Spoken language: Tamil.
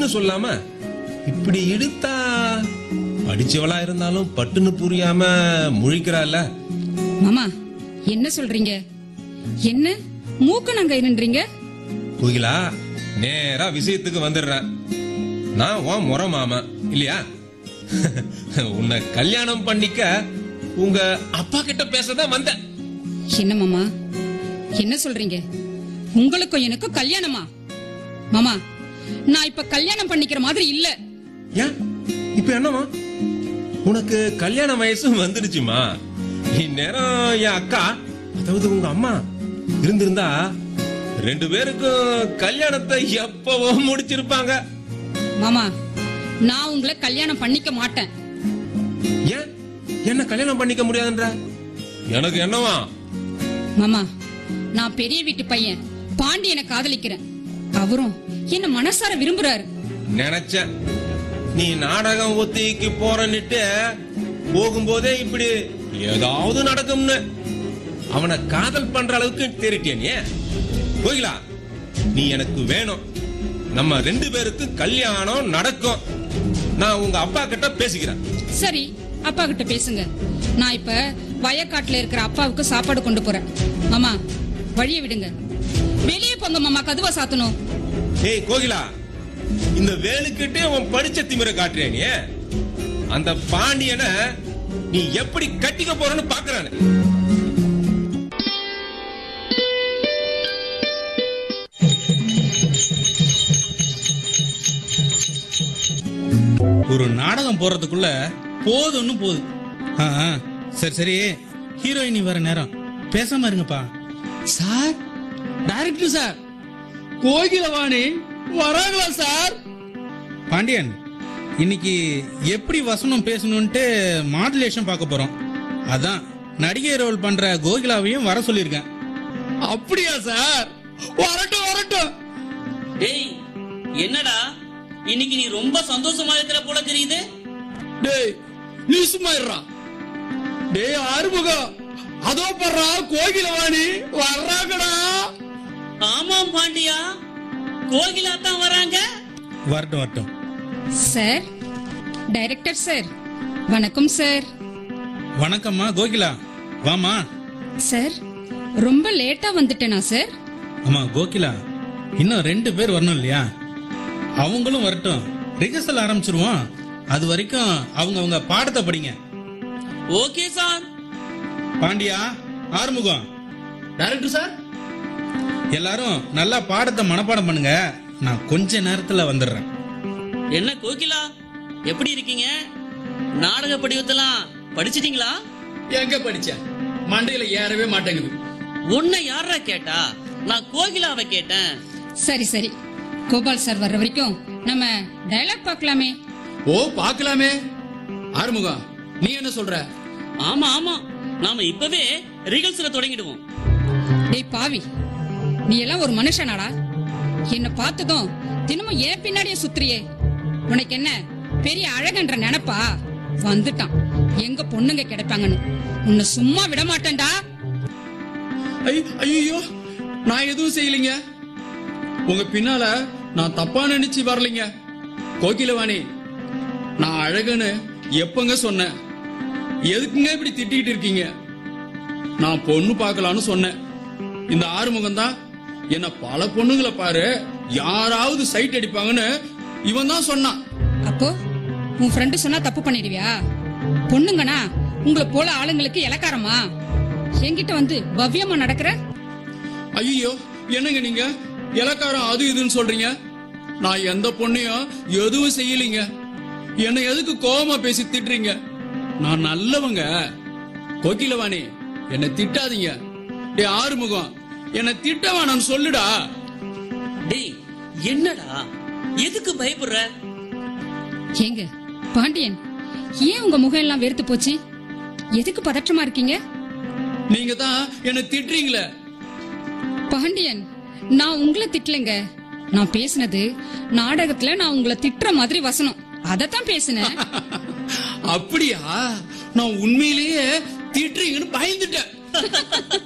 பட்டுன்னு சொல்லாம இப்படி இழுத்தா படிச்சவளா இருந்தாலும் பட்டுன்னு புரியாம முழிக்கிறாள்ல மாமா என்ன சொல்றீங்க என்ன மூக்க நாங்க நின்றீங்க கோகிலா நேரா விஷயத்துக்கு வந்துடுறேன் நான் உன் முறை மாமா இல்லையா உன்னை கல்யாணம் பண்ணிக்க உங்க அப்பா கிட்ட பேசதான் வந்தேன் என்ன மாமா என்ன சொல்றீங்க உங்களுக்கும் எனக்கும் கல்யாணமா மாமா நான் இப்ப கல்யாணம் பண்ணிக்கிற மாதிரி இல்ல ஏன் இப்ப என்னமா உனக்கு கல்யாண வயசு வந்துடுச்சுமா இந்நேரம் என் அக்கா அதாவது உங்க அம்மா இருந்திருந்தா ரெண்டு பேருக்கும் கல்யாணத்தை எப்பவோ முடிச்சிருப்பாங்க மாமா நான் உங்களை கல்யாணம் பண்ணிக்க மாட்டேன் ஏன் என்ன கல்யாணம் பண்ணிக்க முடியாதுன்ற எனக்கு என்னவா மாமா நான் பெரிய வீட்டு பையன் பாண்டியனை காதலிக்கிறேன் அவரும் என்ன மனசார விரும்புறாரு நினைச்சேன் நீ நாடகம் ஒத்திக்கு போறன்னுட்டு போகும்போதே இப்படி ஏதாவது நடக்கும்னு அவனை காதல் பண்ற அளவுக்கு தெரிட்டிய நீ கோகிலா நீ எனக்கு வேணும் நம்ம ரெண்டு பேருக்கு கல்யாணம் நடக்கும் நான் உங்க அப்பா கிட்ட பேசிக்கிறேன் சரி அப்பா கிட்ட பேசுங்க நான் இப்ப வயக்காட்டுல இருக்கிற அப்பாவுக்கு சாப்பாடு கொண்டு போறேன் மாமா வழிய விடுங்க வெளியே போங்க மாமா கதுவா சாத்தணும் ஏய் கோகிலா இந்த வேலுக்கிட்டே உன் படிச்ச திமிர காட்டுறியா நீ அந்த பாண்டியனை நீ எப்படி கட்டிக்க போறன்னு பாக்குறானு ஒரு நாடகம் போறதுக்குள்ள போதும்னு போகுது ஆ, ஆ, சரி சரி ஹீரோயினி வர நேரம் பேசாம இருங்கப்பா சார் டைரக்டர் சார் கோகிலவாணி வராங்களா சார் பாண்டியன் இன்னைக்கு எப்படி வசனம் பேசணும்ட்டு மாடுலேஷன் பார்க்க போறோம் அதான் நடிகை ரோல் பண்ற கோகிலாவையும் வர சொல்லியிருக்கேன் அப்படியா சார் வரட்டும் வரட்டும் டேய் என்னடா இன்னைக்கு நீ ரொம்ப சந்தோஷமா இருக்கிற போல தெரியுது டேய் நீ சும்மா இருடா டேய் ஆறுமுகம் அதோ படுறா கோகிலவாணி வர்றாங்கடா ஆமாம் பாண்டியா கோகிலா தான் வராங்க வரட்டும் வரட்டும் சார் டைரக்டர் சார் வணக்கம் சார் வணக்கம்மா கோகிலா வாமா சார் ரொம்ப லேட்டா வந்துட்டேனா சார் ஆமா கோகிலா இன்னும் ரெண்டு பேர் வரணும் இல்லையா அவங்களும் வரட்டும் ரிஹர்சல் ஆரம்பிச்சிருவோம் அது வரைக்கும் அவங்க அவங்க பாடத்தை படிங்க ஓகே சார் பாண்டியா ஆறுமுகம் டைரக்டர் சார் எல்லாரும் நல்லா பாடத்தை மனப்பாடம் பண்ணுங்க நான் கொஞ்ச நேரத்துல வந்துடுறேன் என்ன கோகிலா எப்படி இருக்கீங்க நாடக படிவத்தெல்லாம் படிச்சிட்டீங்களா எங்க படிச்ச மண்டையில ஏறவே மாட்டேங்குது உன்னை யாரா கேட்டா நான் கோகிலாவை கேட்டேன் சரி சரி கோபால் சார் வர்ற வரைக்கும் நம்ம டயலாக் பார்க்கலாமே ஓ பார்க்கலாமே ஆறுமுகம் நீ என்ன சொல்ற ஆமா ஆமா நாம இப்பவே ரிகல்ஸ்ல தொடங்கிடுவோம் டேய் பாவி நீ எல்லாம் ஒரு மனுஷனாடா என்ன பார்த்ததும் தினமும் ஏன் பின்னாடியே சுத்துறியே உனக்கு என்ன பெரிய அழகன்ற நினைப்பா வந்துட்டான் எங்க பொண்ணுங்க கிடைப்பாங்கன்னு உன்னை சும்மா விட மாட்டேன்டா ஐயோ நான் எதுவும் செய்யலைங்க உங்க பின்னால நான் தப்பா நினைச்சு வரலைங்க கோகிலவாணி நான் அழகுன்னு எப்பங்க சொன்னேன் எதுக்குங்க இப்படி திட்டிக்கிட்டு இருக்கீங்க நான் பொண்ணு பார்க்கலான்னு சொன்னேன் இந்த ஆறுமுகம் தான் என்ன பல பொண்ணுங்களை பாரு யாராவது சைட் அடிப்பாங்கன்னு இவன் தான் சொன்னான் அப்போ உன் ஃப்ரெண்டு சொன்னா தப்பு பண்ணிடுவியா பொண்ணுங்கனா உங்களை போல ஆளுங்களுக்கு இலக்காரமா என்கிட்ட வந்து பவ்யமா நடக்கிற ஐயோ என்னங்க நீங்க இலக்காரம் அது இதுன்னு சொல்றீங்க நான் எந்த பொண்ணையும் எதுவும் செய்யலைங்க என்னை எதுக்கு கோவமா பேசி திட்டுறீங்க நான் நல்லவங்க கோகிலவாணி என்னை திட்டாதீங்க டே ஆறுமுகம் என்னை திட்ட வேணாம்னு சொல்லுடா டேய் என்னடா எதுக்கு பயப்படுற ஏங்க பாண்டியன் ஏன் உங்க முகம் எல்லாம் வெறுத்து போச்சு எதுக்கு பதற்றமா இருக்கீங்க நீங்க தான் என்னை திட்டுறீங்களே பாண்டியன் நான் உங்களை திட்டலைங்க நான் பேசினது நாடகத்துல நான் உங்களை திட்டுற மாதிரி வசனம் அதத்தான் பேசினேன் அப்படியா நான் உண்மையிலேயே திட்டுறீங்கன்னு பயந்துட்டேன்